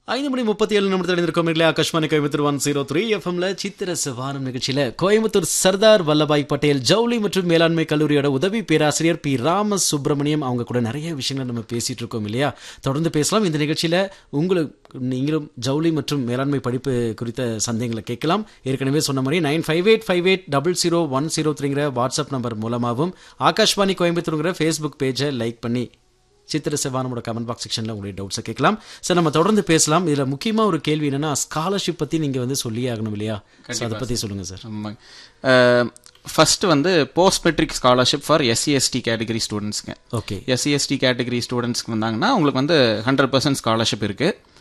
ஐந்து மணி முப்பத்தி ஏழு நிமிடத்தில் இருக்கும் இல்லையா Akashvani Coimbatore one zero three எஃப்எம்ல சித்திர சிவானம் நிகழ்ச்சியில கோயம்புத்தூர் சர்தார் வல்லபாய் பட்டேல் ஜவுளி மற்றும் மேலாண்மை கல்லூரியோட உதவி பேராசிரியர் பி ராம சுப்பிரமணியம் அவங்க கூட நிறைய விஷயங்கள் நம்ம பேசிட்டு இருக்கோம் இல்லையா தொடர்ந்து பேசலாம் இந்த நிகழ்ச்சியில உங்களுக்கு நீங்களும் ஜவுளி மற்றும் மேலாண்மை படிப்பு குறித்த சந்தேகங்களை கேட்கலாம் ஏற்கனவே சொன்ன மாதிரி nine five eight five eight double zero one zero த்ரீங்கிற வாட்ஸ்அப் நம்பர் மூலமாகவும் ஆகாஷ்வாணி கோயம்புத்தூருங்கிற ஃபேஸ்புக் பேஜை லைக் பண்ணி சித்திர செவ்வானோட கமெண்ட் பாக்ஸ் செக்ஷனில் உங்களுடைய டவுட்ஸை கேட்கலாம் சார் நம்ம தொடர்ந்து பேசலாம் இதில் முக்கியமாக ஒரு கேள்வி என்னன்னா ஸ்காலர்ஷிப் பற்றி நீங்கள் வந்து சொல்லியே ஆகணும் இல்லையா So, அதை பற்றி சொல்லுங்கள் சார் ஆமாங்க ஃபர்ஸ்ட் வந்து post matric scholarship for SC ST category ஸ்டூடெண்ட்ஸ்க்கு ஓகே எஸ்சி எஸ்டி கேட்டகரி ஸ்டூடெண்ட்ஸ்க்கு வந்தாங்கன்னா உங்களுக்கு வந்து ஹண்ட்ரட் பர்சன்ட் ஸ்காலர்ஷிப் இருக்கு